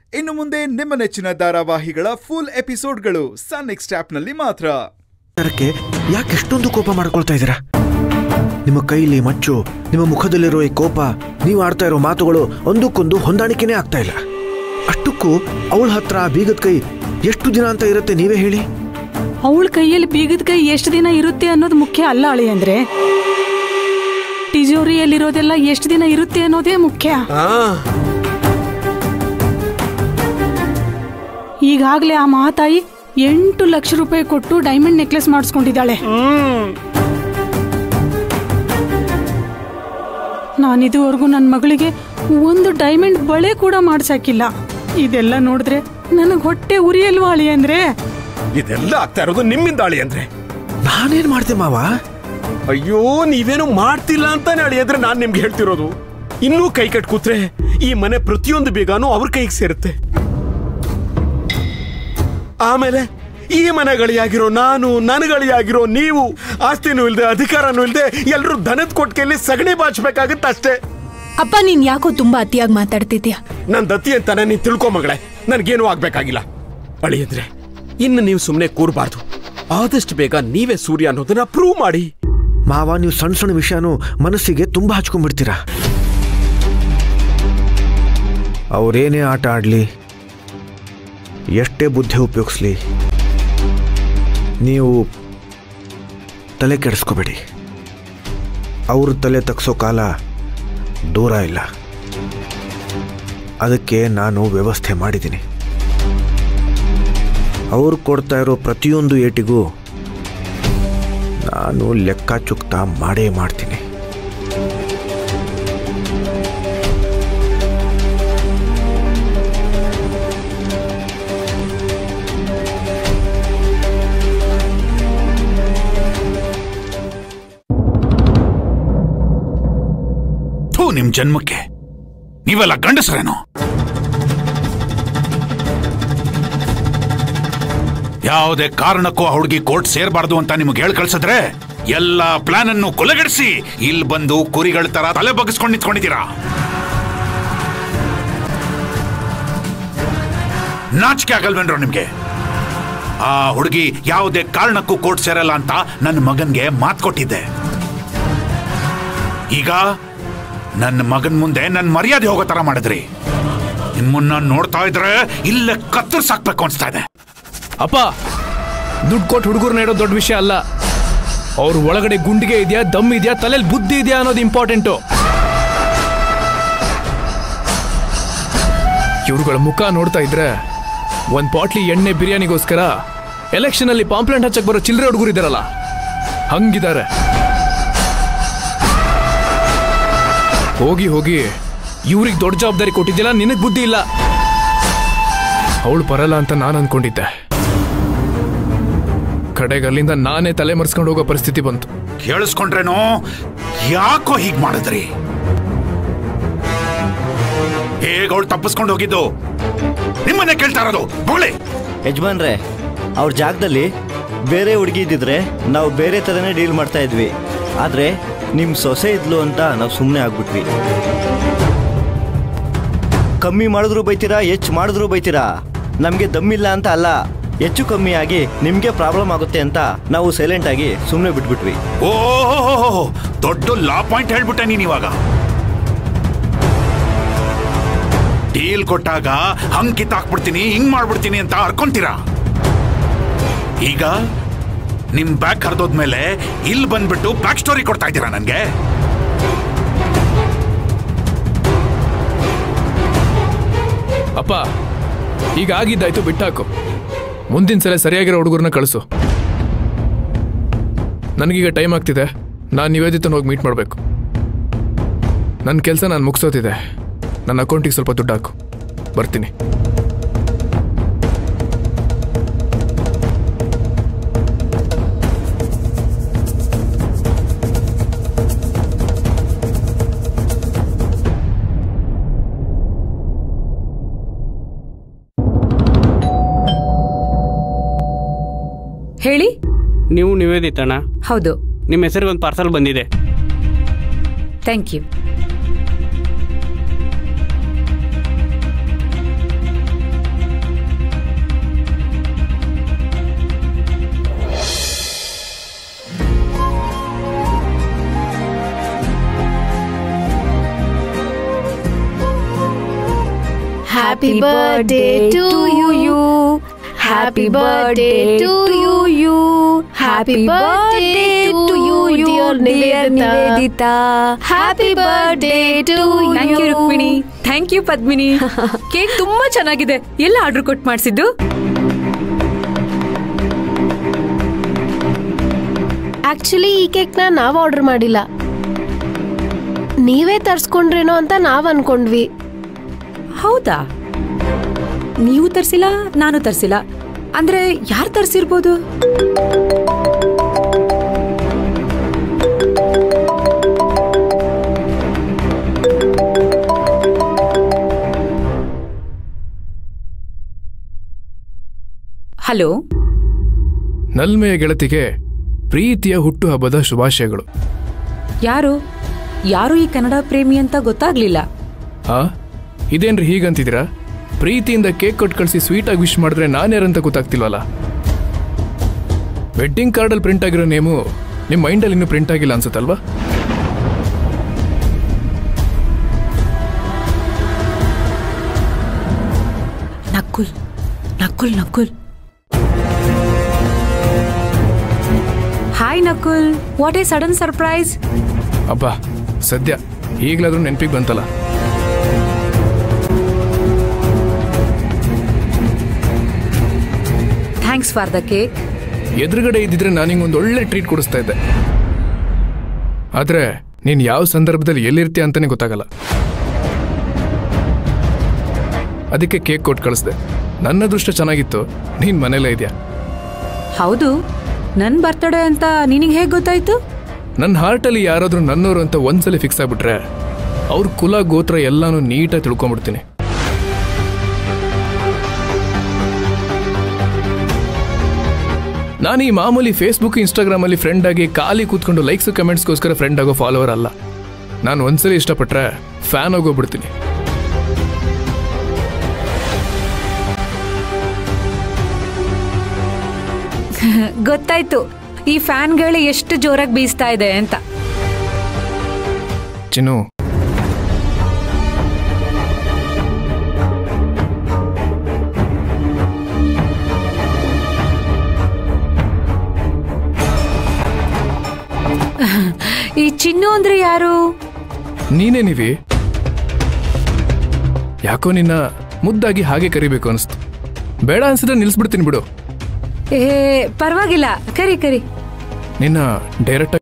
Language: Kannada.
ಇನ್ನು ಮುಂದೆ ನಿಮ್ಮ ನೆಚ್ಚಿನ ಧಾರಾವಾಹಿಗಳ ಫುಲ್ ಎಪಿಸೋಡ್ಗಳು ಸನ್ ನೆಕ್ಸ್ಟ್ ಆಪ್ನಲ್ಲಿ ಮಾತ್ರ ವಿಚಾರಕ್ಕೆ ಯಾಕೆ ಎಷ್ಟೊಂದು ಕೋಪ ಮಾಡ್ಕೊಳ್ತಾ ಇದ್ದೀರಾ ನಿಮ್ಮ ಕೈಲಿ ಮಚ್ಚು ನಿಮ್ಮ ಮುಖದಲ್ಲಿರೋ ಈ ಕೋಪ ನೀವು ಆಡ್ತಾ ಇರೋ ಮಾತುಗಳು ಒಂದಕ್ಕೊಂದು ಹೊಂದಾಣಿಕೆನೇ ಆಗ್ತಾ ಇಲ್ಲ ಅಷ್ಟಕ್ಕೂ ಅವಳ ಹತ್ರ ಆ ಬೀಗದ ಕೈ ಎಷ್ಟು ದಿನ ಅಂತ ಇರುತ್ತೆ ನೀವೇ ಹೇಳಿ ಅವಳ ಕೈಯಲ್ಲಿ ಬೀಗದ ಕೈ ಎಷ್ಟು ದಿನ ಇರುತ್ತೆ ಅನ್ನೋದು ಮುಖ್ಯ ಅಲ್ಲ ಅಳಿ ಅಂದ್ರೆ ತಿಜೋರಿಯಲ್ಲಿರೋದೆಲ್ಲ ಎಷ್ಟು ದಿನ ಇರುತ್ತೆ ಅನ್ನೋದೇ ಮುಖ್ಯ ಈಗಾಗ್ಲೇ ಆ ಮಹಾತಾಯಿ ಎಂಟು ಲಕ್ಷ ರೂಪಾಯಿ ಕೊಟ್ಟು ಡೈಮಂಡ್ ನೆಕ್ಲೆಸ್ ಮಾಡಿಸ್ಕೊಂಡಿದ್ದಾಳೆ ನಾನಿದುವರೆಗೂ ನನ್ನ ಮಗಳಿಗೆ ಒಂದು ಡೈಮಂಡ್ ಬಳೆ ಕೂಡ ಮಾಡ್ಸಾಕಿಲ್ಲ ಇದೆಲ್ಲ ನೋಡಿದ್ರೆ ನನಗೆ ಹೊಟ್ಟೆ ಉರಿಯಲ್ವಾ ಅಳಿ ಅಂದ್ರೆ ಇದೆಲ್ಲ ಆಗ್ತಾ ಇರೋದು ನಿಮ್ಮಿಂದ ಅಳಿ ಅಂದ್ರೆ ನಾನೇನ್ ಮಾಡ್ದೆ ಮಾವ ಅಯ್ಯೋ ನೀವೇನು ಮಾಡ್ತಿಲ್ಲ ಅಂತಾನೆ ಅಳಿ ಅಂದ್ರೆ ನಾನ್ ನಿಮ್ಗೆ ಹೇಳ್ತಿರೋದು ಇನ್ನೂ ಕೈ ಕಟ್ ಕೂತ್ರೆ ಈ ಮನೆ ಪ್ರತಿಯೊಂದು ಬೇಗಾನು ಅವ್ರ ಕೈಗೆ ಸೇರುತ್ತೆ ಆಮೇಲೆ ಈ ಮನೆಗಳಿಯಾಗಿರೋ ನಾನು ನನಗಳಿಯಾಗಿರೋ ನೀವು ಆಸ್ತಿನೂ ಇಲ್ದೆ ಅಧಿಕಾರನೂ ಇಲ್ದೆ ಎಲ್ರು ದನದ ಕೊಟ್ಟಿಗೆಯಲ್ಲಿ ಸಗಣಿ ಬಾಚ್ಬೇಕಾಗತ್ತೆ ಅಷ್ಟೇ ಅಪ್ಪ ನೀನ್ ಯಾಕೋ ತುಂಬಾ ಅತಿಯಾಗಿ ಮಾತಾಡ್ತಿದ್ಯಾ ನನ್ ದತ್ತಿ ಅಂತಾನೆ ನೀನ್ ತಿಳ್ಕೊ ಮಗಳೇ ನನ್ಗೇನು ಆಗ್ಬೇಕಾಗಿಲ್ಲ ಅಳಿಯಂದ್ರೆ ಇನ್ನು ನೀವು ಸುಮ್ಮನೆ ಕೂರಬಾರ್ದು ಆದಷ್ಟು ಬೇಗ ನೀವೇ ಸೂರ್ಯ ಅನ್ನೋದನ್ನ ಪ್ರೂವ್ ಮಾಡಿ ಮಾವ ನೀವು ಸಣ್ಣ ಸಣ್ಣ ವಿಷಯನೂ ಮನಸ್ಸಿಗೆ ತುಂಬಾ ಹಚ್ಕೊಂಡ್ಬಿಡ್ತೀರಾ ಅವರೇನೇ ಆಟ ಆಡಲಿ ಎಷ್ಟೇ ಬುದ್ಧಿ ಉಪಯೋಗಿಸ್ಲಿ ನೀವು ತಲೆ ಕೆಡಿಸ್ಕೋಬೇಡಿ ಅವ್ರ ತಲೆ ತಗ್ಸೋ ಕಾಲ ದೂರ ಇಲ್ಲ ಅದಕ್ಕೆ ನಾನು ವ್ಯವಸ್ಥೆ ಮಾಡಿದ್ದೀನಿ ಅವ್ರು ಕೊಡ್ತಾ ಇರೋ ಪ್ರತಿಯೊಂದು ಏಟಿಗೂ ನಾನು ಲೆಕ್ಕ ಚುಕ್ತ ಮಾಡೇ ಮಾಡ್ತೀನಿ ಥೂ ನಿಮ್ ಜನ್ಮಕ್ಕೆ ನೀವೆಲ್ಲ ಗಂಡಸರೇನು ಯಾವುದೇ ಕಾರಣಕ್ಕೂ ಆ ಹುಡುಗಿ ಕೋರ್ಟ್ ಸೇರ್ಬಾರ್ದು ಅಂತ ನಿಮ್ಗೆ ಹೇಳಿ ಕಳ್ಸಿದ್ರೆ ಎಲ್ಲ ಪ್ಲಾನ್ ಅನ್ನು ಕೊಲೆಗಡಿಸಿ ಇಲ್ಲಿ ಬಂದು ಕುರಿಗಳ ತರ ತಲೆ ಬಗ್ಗಿಸ್ಕೊಂಡು ನಿಂತ್ಕೊಂಡಿದ್ದೀರಾ ನಾಚಿಕೆ ಆಗಲ್ವೇನ್ರೋ ನಿಮ್ಗೆ ಆ ಹುಡುಗಿ ಯಾವುದೇ ಕಾರಣಕ್ಕೂ ಕೋರ್ಟ್ ಸೇರಲ್ಲ ಅಂತ ನನ್ನ ಮಗನ್ಗೆ ಮಾತು ಕೊಟ್ಟಿದ್ದೆ ಈಗ ನನ್ನ ಮಗನ್ ಮುಂದೆ ನನ್ನ ಮರ್ಯಾದೆ ಹೋಗೋ ತರ ಮಾಡಿದ್ರಿ ನಿಮ್ಮನ್ನ ನೋಡ್ತಾ ಇದ್ರೆ ಇಲ್ಲೇ ಕತ್ತರಿಸಾಕ್ಬೇಕು ಅನ್ಸ್ತಾ ಇದೆ ಅಪ್ಪ ದುಡ್ಡು ಕೊಟ್ಟು ಹುಡುಗರನ್ನ ಇಡೋ ದೊಡ್ಡ ವಿಷಯ ಅಲ್ಲ ಅವ್ರ ಒಳಗಡೆ ಗುಂಡಿಗೆ ಇದೆಯಾ ದಮ್ ಇದೆಯಾ ತಲೆಯಲ್ಲಿ ಬುದ್ಧಿ ಇದೆಯಾ ಅನ್ನೋದು ಇಂಪಾರ್ಟೆಂಟು ಇವ್ರುಗಳ ಮುಖ ನೋಡ್ತಾ ಇದ್ರೆ ಒಂದ್ ಬಾಟ್ಲಿ ಎಣ್ಣೆ ಬಿರಿಯಾನಿಗೋಸ್ಕರ ಎಲೆಕ್ಷನ್ ಅಲ್ಲಿ ಪಾಂಪ್ಲೆಂಟ್ ಹಚ್ಚಕ್ ಬರೋ ಚಿಲ್ಲರೆ ಹುಡುಗರು ಇದಾರಲ್ಲ ಹಂಗಿದ್ದಾರೆ ಹೋಗಿ ಹೋಗಿ ಇವ್ರಿಗೆ ದೊಡ್ಡ ಜವಾಬ್ದಾರಿ ಕೊಟ್ಟಿದ್ದಿಲ್ಲ ನಿನಗ್ ಬುದ್ಧಿ ಇಲ್ಲ ಅವಳು ಬರಲ್ಲ ಅಂತ ನಾನು ಅನ್ಕೊಂಡಿದ್ದೆ ಕಡೆಗೆ ಅಲ್ಲಿಂದ ನಾನೇ ತಲೆ ಮರೆಸ್ಕೊಂಡು ಹೋಗೋ ಪರಿಸ್ಥಿತಿ ಬಂತು ಕೇಳಿಸ್ಕೊಂಡ್ರೇನೋ ಯಾಕೋ ಹೀಗ್ ಮಾಡಿದ್ರಿ ಹೇಗ ಅವಳು ತಪ್ಪಿಸ್ಕೊಂಡು ಹೋಗಿದ್ದು ನಿಮ್ಮನ್ನೇ ಕೇಳ್ತಾ ಇರೋದು ಬೊಗಳಿ ಯಜಮಾನ್ರೆ ಅವ್ರ ಜಾಗದಲ್ಲಿ ಬೇರೆ ಹುಡುಗಿ ಇದ್ದಿದ್ರೆ ನಾವು ಬೇರೆ ಥರನೇ ಡೀಲ್ ಮಾಡ್ತಾ ಇದ್ವಿ ಆದರೆ ನಿಮ್ಮ ಸೊಸೆ ಇದ್ಲು ಅಂತ ನಾವು ಸುಮ್ಮನೆ ಆಗ್ಬಿಟ್ವಿ ಕಮ್ಮಿ ಮಾಡಿದ್ರು ಬೈತೀರಾ ಹೆಚ್ಚು ಮಾಡಿದ್ರು ಬೈತೀರಾ ನಮಗೆ ದಮ್ಮಿಲ್ಲ ಅಂತ ಅಲ್ಲ ಹೆಚ್ಚು ಕಮ್ಮಿ ಆಗಿ ನಿಮಗೆ ಪ್ರಾಬ್ಲಮ್ ಆಗುತ್ತೆ ಅಂತ ನಾವು ಸೈಲೆಂಟ್ ಆಗಿ ಸುಮ್ಮನೆ ಬಿಟ್ಬಿಟ್ವಿ ಓಹೋ ದೊಡ್ಡ ಲಾ ಪಾಯಿಂಟ್ ಹೇಳ್ಬಿಟ್ಟೆ ನೀನ್ ಇವಾಗ ಡೀಲ್ ಕೊಟ್ಟಾಗ ಹಂಗ್ ಕಿತ್ತಾಕ್ಬಿಡ್ತೀನಿ ಹಿಂಗ್ ಮಾಡ್ಬಿಡ್ತೀನಿ ಅಂತ ಹರ್ಕೊಂತೀರಾ ಈಗ ನಿಮ್ ಬ್ಯಾಗ್ ಹರಿದೋದ್ಮೇಲೆ ಇಲ್ಲಿ ಬಂದ್ಬಿಟ್ಟು ಬ್ಯಾಕ್ ಸ್ಟೋರಿ ಕೊಡ್ತಾ ಇದ್ದೀರಾ ನನ್ಗೆ ಅಪ್ಪ ಈಗ ಆಗಿದ್ದಾಯ್ತು ಬಿಟ್ಟಾಕು ಮುಂದಿನ ಸಲ ಸರಿಯಾಗಿರೋ ಹುಡುಗರನ್ನ ಕಳಿಸು ನನಗೀಗ ಟೈಮ್ ಆಗ್ತಿದೆ ನಾನು ನಿವೇದಿತನ ಹೋಗಿ ಮೀಟ್ ಮಾಡಬೇಕು ನನ್ನ ಕೆಲಸ ನಾನು ಮುಗಿಸೋತಿದೆ ನನ್ನ ಅಕೌಂಟಿಗೆ ಸ್ವಲ್ಪ ದುಡ್ಡು ಹಾಕು ಬರ್ತೀನಿ ಹೇಳಿ ನೀವು ನಿವೇದಿತಣ್ಣ ಹೌದು ನಿಮ್ಮ ಹೆಸರಿಗೆ ಒಂದು ಪಾರ್ಸಲ್ ಬಂದಿದೆ thank you Happy birthday to you. Happy birthday to you. Happy birthday to you, dear Nivedita. Happy birthday to thank you you. Rukmini thank you Padmini cake ತುಂಬಾ ಚೆನ್ನಾಗಿದೆ ಎಲ್ಲ ಆರ್ಡರ್ ಕೊಟ್ಟು ಮಾಡಿಸಿದ್ದು ಆಕ್ಚುಲಿ ಈ ಕೇಕ್ನ ನಾವ್ ಆರ್ಡರ್ ಮಾಡಿಲ್ಲ ನೀವೇ ತರ್ಸ್ಕೊಂಡ್ರೇನೋ ಅಂತ ನಾವ್ ಅನ್ಕೊಂಡ್ವಿ ಹೌದಾ ನೀವು ತರ್ಸಿಲ್ಲ ನಾನು ತರ್ಸಿಲ್ಲ ಅಂದ್ರೆ ಯಾರು ತರ್ಸಿರ್ಬೋದು ಹಲೋ ನಲ್ಮೆಯ ಗೆಳತಿಗೆ ಪ್ರೀತಿಯ ಹುಟ್ಟುಹಬ್ಬದ ಶುಭಾಶಯಗಳು ಯಾರು ಯಾರು ಈ ಕನ್ನಡ ಪ್ರೇಮಿ ಅಂತ ಗೊತ್ತಾಗ್ಲಿಲ್ಲ ಆ ಇದೇನ್ರಿ ಹೀಗಂತಿದ್ದೀರಾ ಪ್ರೀತಿಯಿಂದ ಕೇಕ್ ಕೊಟ್ಟು ಕಳಿಸಿ ಸ್ವೀಟಾಗಿ ವಿಶ್ ಮಾಡಿದ್ರೆ ನಾನ್ಯಾರಂತ ಗೊತ್ತಾಗ್ತಿಲ್ವಲ್ಲ ವೆಡ್ಡಿಂಗ್ ಕಾರ್ಡಲ್ಲಿ ಪ್ರಿಂಟ್ ಆಗಿರೋ ನೇಮು ನಿಮ್ಮ ಮೈಂಡಲ್ಲಿ ಇನ್ನೂ ಪ್ರಿಂಟ್ ಆಗಿಲ್ಲ ಅನ್ಸುತ್ತಲ್ವಾ Nakul Nakul Nakul hi Nakul what a sudden surprise ಅಬ್ಬಾ ಸದ್ಯ ಈಗಲಾದ್ರೂ ನೆನಪಿಗೆ ಬಂತಲ್ಲ ಥ್ಯಾಂಕ್ಸ್ ಫಾರ್ ದ ಕೇಕ್ ಎದುರುಗಡೆ ಇದ್ದಿದ್ರೆ ನಾನು ಹಿಂಗೊಂದು ಒಳ್ಳೆ ಟ್ರೀಟ್ ಕೊಡಿಸ್ತಾ ಇದ್ದೆ ಆದ್ರೆ ನೀನ್ ಯಾವ ಸಂದರ್ಭದಲ್ಲಿ ಎಲ್ಲಿರ್ತೀಯ ಅಂತಾನೆ ಗೊತ್ತಾಗಲ್ಲ ಅದಕ್ಕೆ ಕೇಕ್ ಕೊಟ್ಟು ಕಳಿಸ್ದೆ ನನ್ನ ಅದೃಷ್ಟ ಚೆನ್ನಾಗಿತ್ತು ನೀನ್ ಮನೇಲೇ ಇದೆಯಾ ಹೌದು ನನ್ ಬರ್ತಡೇ ಅಂತ ನಿನಗೆ ಹೇಗೆ ಗೊತ್ತಾಯ್ತು ನನ್ನ ಹಾರ್ಟಲ್ಲಿ ಯಾರಾದ್ರೂ ನನ್ನೋರು ಅಂತ ಒಂದ್ಸಲ ಫಿಕ್ಸ್ ಆಗ್ಬಿಟ್ರೆ ಅವ್ರ ಕುಲ ಗೋತ್ರ ಎಲ್ಲಾನು ನೀಟಾಗಿ ತಿಳ್ಕೊಂಬಿಡ್ತೀನಿ ನಾನು ಈ ಮಾಮೂಲಿ ಫೇಸ್ಬುಕ್ ಇನ್ಸ್ಟಾಗ್ರಾಮಲ್ಲಿ ಫ್ರೆಂಡ್ ಆಗಿ ಖಾಲಿ ಕೂತ್ಕೊಂಡು ಲೈಕ್ಸ್ ಕಮೆಂಟ್ಸ್ಗೋಸ್ಕರ ಫ್ರೆಂಡ್ ಆಗೋ ಫಾಲೋವರ್ ಅಲ್ಲ ನಾನು ಒಂದ್ಸಲಿ ಇಷ್ಟಪಟ್ರೆ ಫ್ಯಾನ್ ಆಗೋಗ್ಬಿಡ್ತೀನಿ ಗೊತ್ತಾಯ್ತು ಈ ಫ್ಯಾನ್ಗಳು ಎಷ್ಟು ಜೋರಾಗಿ ಬೀಸ್ತಾ ಇದೆ ಅಂತ ಚಿನ್ನು ಈ ಚಿನ್ನು ಅಂದ್ರೆ ಯಾರು ನೀನೇ ನೀವಿ ಯಾಕೋ ನಿನ್ನ ಮುದ್ದಾಗಿ ಹಾಗೆ ಕರಿಬೇಕು ಅನಿಸ್ತು ಬೇಡ ಅನ್ಸಿದ್ರೆ ನಿಲ್ಸ್ಬಿಡ್ತೀನಿ ಬಿಡು ಏ ಪರವಾಗಿಲ್ಲ ಕರಿ ಕರಿ ನಿನ್ನ ಡೈರೆಕ್ಟ್